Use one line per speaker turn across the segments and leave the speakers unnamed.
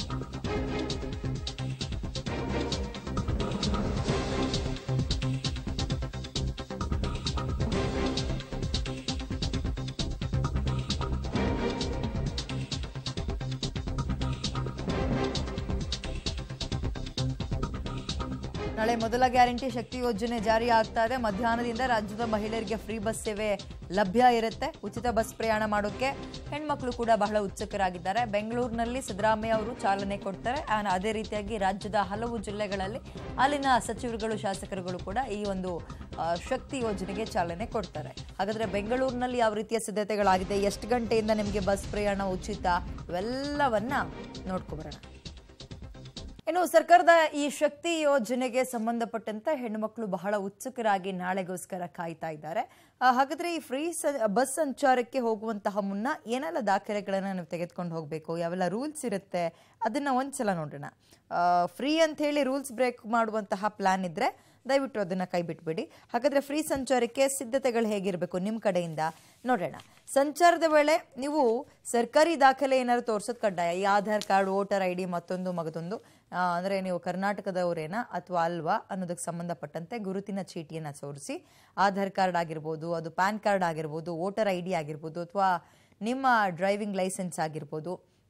ನಾಳೆ ಮೊದಲ ಗ್ಯಾರಂಟಿ ಶಕ್ತಿ ಯೋಜನೆ ಜಾರಿ ಆಗ್ತಾ ಇದೆ ಮಧ್ಯಾಹ್ನದಿಂದ ರಾಜ್ಯದ ಮಹಿಳೆಯರಿಗೆ ಫ್ರೀ ಬಸ್ ಸೇವೆ ಲಭ್ಯ ಇರುತ್ತೆ ಉಚಿತ ಬಸ್ ಪ್ರಯಾಣ ಮಾಡೋಕೆ ಹೆಣ್ಮಕ್ಳು ಕೂಡ ಬಹಳ ಉತ್ಸುಕರಾಗಿದ್ದಾರೆ ಬೆಂಗಳೂರಿನಲ್ಲಿ ಸಿದ್ದರಾಮಯ್ಯ ಅವರು ಚಾಲನೆ ಕೊಡ್ತಾರೆ ಆನ್ ಅದೇ ರೀತಿಯಾಗಿ ರಾಜ್ಯದ ಹಲವು ಜಿಲ್ಲೆಗಳಲ್ಲಿ ಅಲ್ಲಿನ ಸಚಿವರುಗಳು ಶಾಸಕರುಗಳು ಕೂಡ ಈ ಒಂದು ಆ, ಶಕ್ತಿ ಯೋಜನೆಗೆ ಚಾಲನೆ ಕೊಡ್ತಾರೆ ಹಾಗಾದ್ರೆ ಬೆಂಗಳೂರಿನಲ್ಲಿ ಯಾವ ರೀತಿಯ ಸಿದ್ಧತೆಗಳಾಗಿದೆ ಎಷ್ಟು ಗಂಟೆಯಿಂದ ನಿಮಗೆ ಬಸ್ ಪ್ರಯಾಣ ಉಚಿತ ಇವೆಲ್ಲವನ್ನ ನೋಡ್ಕೊಬರೋಣ ಇನ್ನು ಸರ್ಕಾರದ ಈ ಶಕ್ತಿ ಯೋಜನೆಗೆ ಸಂಬಂಧಪಟ್ಟಂತೆ ಹೆಣ್ಣುಮಕ್ಕಳು ಬಹಳ ಉತ್ಸುಕರಾಗಿ ನಾಳೆಗೋಸ್ಕರ ಕಾಯ್ತಾ ಇದ್ದಾರೆ ಆ, ಹಾಗಾದ್ರೆ ಈ ಫ್ರೀ ಸ- ಬಸ್ ಸಂಚಾರಕ್ಕೆ ಹೋಗುವಂತಹ ಮುನ್ನ ಏನೆಲ್ಲ ದಾಖಲೆಗಳನ್ನ ನೀವು ತೆಗೆದುಕೊಂಡು ಹೋಗಬೇಕು ಯಾವೆಲ್ಲ ರೂಲ್ಸ್ ಇರುತ್ತೆ ಅದನ್ನ ಒಂದ್ಸಲ ನೋಡೋಣ ಫ್ರೀ ಅಂತ ಹೇಳಿ ರೂಲ್ಸ್ ಬ್ರೇಕ್ ಮಾಡುವಂತಹ ಪ್ಲಾನ್ ಇದ್ರೆ ದಯವಿಟ್ಟು ಅದನ್ನ ಕೈ ಬಿಟ್ಬಿಡಿ ಹಾಗಾದ್ರೆ ಫ್ರೀ ಸಂಚಾರಕ್ಕೆ ಸಿದ್ಧತೆಗಳು ಹೇಗಿರಬೇಕು ನಿಮ್ಮ ಕಡೆಯಿಂದ ನೋಡೋಣ ಸಂಚಾರದ ವೇಳೆ ನೀವು ಸರ್ಕಾರಿ ದಾಖಲೆ ಏನಾದ್ರು ತೋರ್ಸೋದು ಕಡ್ಡಾಯ ಈ Aadhaar card voter I D ಮತ್ತೊಂದು ಮಗದೊಂದು ಆ, ಅಂದ್ರೆ ನೀವು ಕರ್ನಾಟಕದವರೇನಾ ಅಥವಾ ಅಲ್ವಾ ಅನ್ನೋದಕ್ಕೆ ಸಂಬಂಧಪಟ್ಟಂತೆ ಗುರುತಿನ ಚೀಟಿಯನ್ನು ತೋರಿಸಿ ಆಧಾರ್ ಕಾರ್ಡ್ ಆಗಿರ್ಬೋದು ಅದು ಪ್ಯಾನ್ ಕಾರ್ಡ್ ಆಗಿರ್ಬೋದು ವೋಟರ್ ಐ ಡಿ ಆಗಿರ್ಬೋದು ಅಥವಾ ನಿಮ್ಮ ಡ್ರೈವಿಂಗ್ ಲೈಸೆನ್ಸ್ ಆಗಿರ್ಬೋದು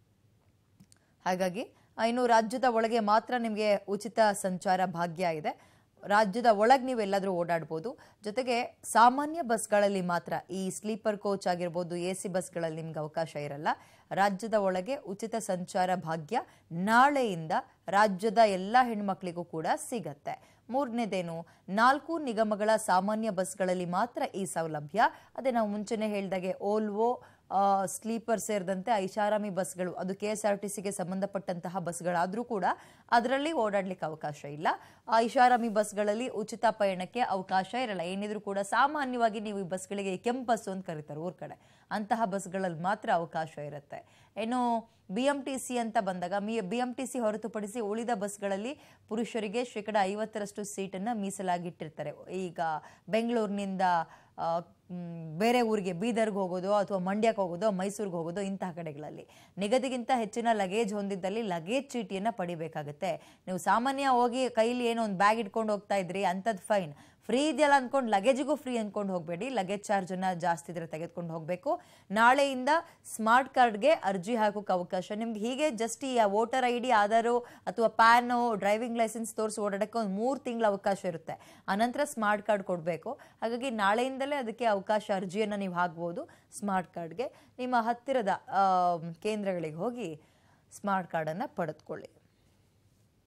ಹಾಗಾಗಿ ಆ, ಇನ್ನು ರಾಜ್ಯದ ಒಳಗೆ ಮಾತ್ರ ನಿಮಗೆ ಉಚಿತ ಸಂಚಾರ ಭಾಗ್ಯ ಇದೆ ರಾಜ್ಯದ ಒಳಗೆ ನೀವು ಎಲ್ಲಾದರೂ ಓಡಾಡ್ಬೋದು ಜೊತೆಗೆ ಸಾಮಾನ್ಯ ಬಸ್ಗಳಲ್ಲಿ ಮಾತ್ರ ಈ ಸ್ಲೀಪರ್ ಕೋಚ್ ಆಗಿರ್ಬೋದು ಎ ಸಿ ಬಸ್ಗಳಲ್ಲಿ ನಿಮ್ಗೆ ಅವಕಾಶ ಇರಲ್ಲ ರಾಜ್ಯದ ಒಳಗೆ ಉಚಿತ ಸಂಚಾರ ಭಾಗ್ಯ ನಾಳೆಯಿಂದ ರಾಜ್ಯದ ಎಲ್ಲ ಹೆಣ್ಮಕ್ಳಿಗೂ ಕೂಡ ಸಿಗತ್ತೆ ಮೂರನೇದೇನು ನಾಲ್ಕು ನಿಗಮಗಳ ಸಾಮಾನ್ಯ ಬಸ್ಗಳಲ್ಲಿ ಮಾತ್ರ ಈ ಸೌಲಭ್ಯ ಅದೇ ನಾವು ಮುಂಚೆನೆ ಹೇಳ್ದಾಗೆ ಓಲ್ವೋ ಆ, ಸ್ಲೀಪರ್ ಸೇರಿದಂತೆ ಐಷಾರಾಮಿ ಬಸ್ಗಳು ಅದು ಕೆ ಎಸ್ ಆರ್ ಟಿ ಸಿಗೆ ಸಂಬಂಧಪಟ್ಟಂತಹ ಬಸ್ಗಳಾದರೂ ಕೂಡ ಅದರಲ್ಲಿ ಓಡಾಡ್ಲಿಕ್ಕೆ ಅವಕಾಶ ಇಲ್ಲ ಆ ಐಷಾರಾಮಿ ಬಸ್ಗಳಲ್ಲಿ ಉಚಿತ ಪಯಣಕ್ಕೆ ಅವಕಾಶ ಇರಲ್ಲ ಏನಿದ್ರು ಕೂಡ ಸಾಮಾನ್ಯವಾಗಿ ನೀವು ಈ ಬಸ್ಗಳಿಗೆ ಕೆಂಪು ಬಸ್ಸು ಅಂತ ಕರೀತಾರೆ ಊರ್ ಕಡೆ ಅಂತಹ ಬಸ್ಗಳಲ್ಲಿ ಮಾತ್ರ ಅವಕಾಶ ಇರುತ್ತೆ ಇನ್ನು ಬಿ ಎಂ ಟಿ ಸಿ ಅಂತ ಬಂದಾಗ ಮಿ ಬಿ ಎಂ ಟಿ ಸಿ ಹೊರತುಪಡಿಸಿ ಉಳಿದ ಬಸ್ಗಳಲ್ಲಿ ಪುರುಷರಿಗೆ ಶೇಕಡ ಐವತ್ತರಷ್ಟು ಸೀಟನ್ನು ಮೀಸಲಾಗಿಟ್ಟಿರ್ತಾರೆ ಈಗ ಬೆಂಗಳೂರಿನಿಂದ ಆ, ಮ್, ಬೇರೆ ಊರಿಗೆ ಬೀದರ್ಗೆ ಹೋಗೋದು ಅಥವಾ ಮಂಡ್ಯಕ್ಕೆ ಹೋಗೋದು ಮೈಸೂರಿಗೆ ಹೋಗೋದು ಇಂತಹ ಕಡೆಗಳಲ್ಲಿ ನಿಗದಿಗಿಂತ ಹೆಚ್ಚಿನ ಲಗೇಜ್ ಹೊಂದಿದ್ದಲ್ಲಿ ಲಗೇಜ್ ಚೀಟಿಯನ್ನು ಪಡಿಬೇಕಾಗುತ್ತೆ ನೀವು ಸಾಮಾನ್ಯ ಹೋಗಿ ಕೈಲಿ ಏನೋ ಒಂದು ಬ್ಯಾಗ್ ಇಟ್ಕೊಂಡು ಹೋಗ್ತಾ ಇದ್ರಿ ಅಂಥದ್ದು ಫೈನ್ ಫ್ರೀ ಇದೆಯಲ್ಲ ಅಂದ್ಕೊಂಡು ಲಗೇಜಿಗೂ ಫ್ರೀ ಅಂದ್ಕೊಂಡು ಹೋಗಬೇಡಿ ಲಗೇಜ್ ಚಾರ್ಜನ್ನು ಜಾಸ್ತಿ ಇದ್ರೆ ತೆಗೆದುಕೊಂಡು ಹೋಗಬೇಕು ನಾಳೆಯಿಂದ ಸ್ಮಾರ್ಟ್ ಕಾರ್ಡ್ಗೆ ಅರ್ಜಿ ಹಾಕೋಕೆ ಅವಕಾಶ ನಿಮ್ಗೆ ಹೀಗೆ ಜಸ್ಟ್ ಈ ವೋಟರ್ ಐ ಡಿ ಆಧಾರು ಅಥವಾ ಪ್ಯಾನು ಡ್ರೈವಿಂಗ್ ಲೈಸೆನ್ಸ್ ತೋರಿಸಿ ಓಡಾಡೋಕ್ಕೆ ಒಂದು ಮೂರು ತಿಂಗಳ ಅವಕಾಶ ಇರುತ್ತೆ ಆನಂತರ ಸ್ಮಾರ್ಟ್ ಕಾರ್ಡ್ ಕೊಡಬೇಕು ಹಾಗಾಗಿ ನಾಳೆಯಿಂದಲೇ ಅದಕ್ಕೆ ಅವಕಾಶ ಅರ್ಜಿಯನ್ನು ನೀವು ಹಾಕ್ಬೋದು ಸ್ಮಾರ್ಟ್ ಕಾರ್ಡ್ಗೆ ನಿಮ್ಮ ಹತ್ತಿರದ ಆ, ಕೇಂದ್ರಗಳಿಗೆ ಹೋಗಿ ಸ್ಮಾರ್ಟ್ ಕಾರ್ಡನ್ನು ಪಡೆದುಕೊಳ್ಳಿ